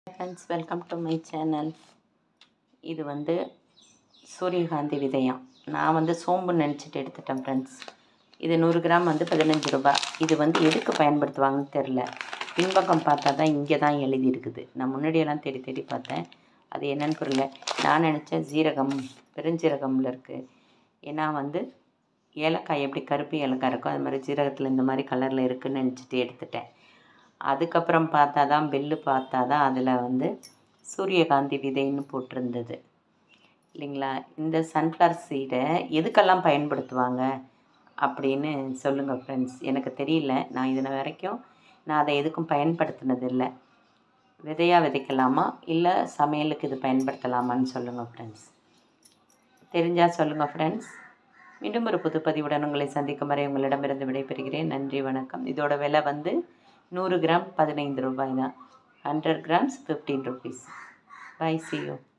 friends welcome to my channel இது வந்து சூரியகாந்தி விதையம் நான் வந்து சோம்பு நினச்சிட்டு எடுத்துட்டேன் ஃப்ரெண்ட்ஸ் இது நூறு கிராம் வந்து பதினஞ்சு ரூபாய் இது வந்து எதுக்கு பயன்படுத்துவாங்கன்னு தெரில பின்பக்கம் பார்த்தா தான் இங்கே தான் எழுதி இருக்குது நான் முன்னாடியெல்லாம் தேடி தேடி பார்த்தேன் அது என்னன்னு புரியல நான் நினச்சேன் ஜீரகம் பெருஞ்சீரகம்ல இருக்குது ஏன்னா வந்து ஏலக்காய் எப்படி கருப்பு ஏலக்காய் இருக்கோ அது மாதிரி ஜீரகத்தில் இந்த மாதிரி கலரில் இருக்குதுன்னு நினச்சிட்டு எடுத்துட்டேன் அதுக்கப்புறம் பார்த்தா தான் பில்லு பார்த்தா தான் அதில் வந்து சூரியகாந்தி விதைன்னு போட்டிருந்தது இல்லைங்களா இந்த சன்ஃப்ளவர் சீடை எதுக்கெல்லாம் பயன்படுத்துவாங்க அப்படின்னு சொல்லுங்கள் ஃப்ரெண்ட்ஸ் எனக்கு தெரியல நான் இதனை வரைக்கும் நான் அதை எதுக்கும் பயன்படுத்தினதில்லை விதையாக விதைக்கலாமா இல்லை சமையலுக்கு இது பயன்படுத்தலாமான்னு சொல்லுங்கள் ஃப்ரெண்ட்ஸ் தெரிஞ்சால் சொல்லுங்கள் ஃப்ரெண்ட்ஸ் மீண்டும் ஒரு புது பதிவுடன் உங்களை சந்திக்கும் வரை உங்களிடமிருந்து விடைபெறுகிறேன் நன்றி வணக்கம் இதோட விலை வந்து நூறு கிராம் பதினைந்து ரூபாய் தான் hundred grams fifteen rupees bye see you